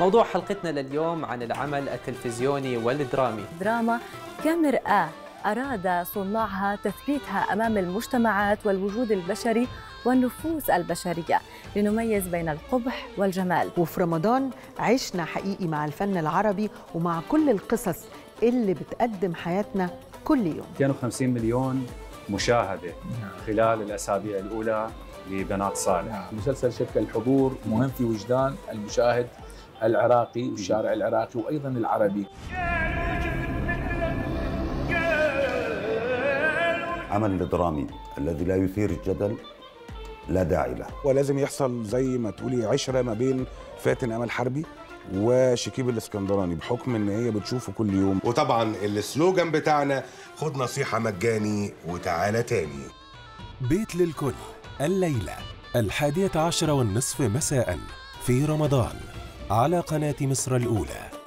موضوع حلقتنا لليوم عن العمل التلفزيوني والدرامي دراما كمرآة أراد صناعها تثبيتها أمام المجتمعات والوجود البشري والنفوس البشرية لنميز بين القبح والجمال وفي رمضان عشنا حقيقي مع الفن العربي ومع كل القصص اللي بتقدم حياتنا كل يوم 250 مليون مشاهدة خلال الأسابيع الأولى لبنات صالح المسلسل شكل الحضور مهم في وجدان المشاهد العراقي والشارع العراقي وايضا العربي عمل درامي الذي لا يثير الجدل لا داعي له ولازم يحصل زي ما تقولي عشره ما بين فاتن امل حربي وشكيب الاسكندراني بحكم ان هي بتشوفه كل يوم وطبعا السلوجان بتاعنا خد نصيحة مجاني وتعالى تاني بيت للكل الليلة الحادية عشر والنصف مساء في رمضان على قناة مصر الأولى